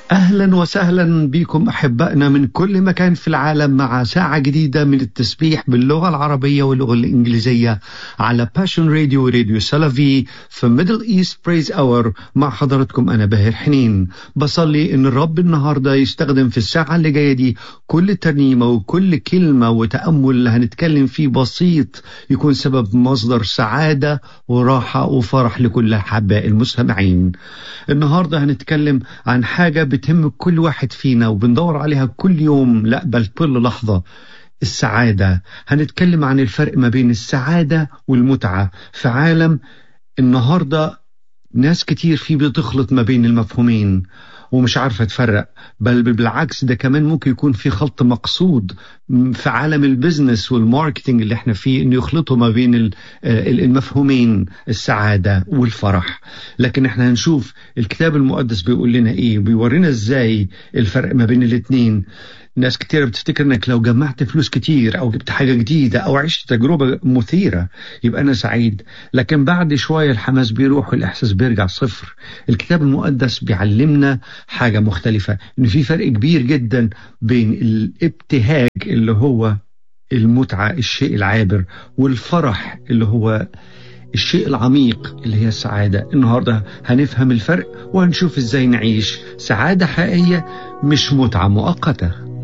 أهلا وسهلا بكم أحبائنا من كل مكان في العالم مع ساعة جديدة من التسبيح باللغة العربية واللغة الإنجليزية على باشون راديو وراديو سلفي في ميدل إيست بريز أور مع حضراتكم أنا باهر حنين بصلي إن الرب النهاردة يستخدم في الساعة اللي جاية دي كل ترنيمة وكل كلمة وتأمل اللي هنتكلم فيه بسيط يكون سبب مصدر سعادة وراحة وفرح لكل أحباء المستمعين النهاردة هنتكلم عن حاجة بتهم كل واحد فينا وبندور عليها كل يوم لا بل كل لحظة السعادة هنتكلم عن الفرق ما بين السعادة والمتعة في عالم النهاردة ناس كتير فيه بتخلط ما بين المفهومين ومش عارفة تفرق بل بالعكس ده كمان ممكن يكون في خلط مقصود في عالم البزنس والماركتينج اللي احنا فيه انه يخلطوا ما بين المفهومين السعادة والفرح لكن احنا هنشوف الكتاب المقدس بيقول لنا ايه بيورينا ازاي الفرق ما بين الاتنين ناس كتير بتفتكر انك لو جمعت فلوس كتير او جبت حاجة جديدة او عشت تجربة مثيرة يبقى انا سعيد لكن بعد شوية الحماس بيروح والاحساس بيرجع صفر الكتاب المقدس بيعلمنا حاجة مختلفة ان في فرق كبير جدا بين الابتهاج اللي هو المتعة الشيء العابر والفرح اللي هو الشيء العميق اللي هي السعادة النهاردة هنفهم الفرق وهنشوف ازاي نعيش سعادة حقيقية مش متعة مؤقتة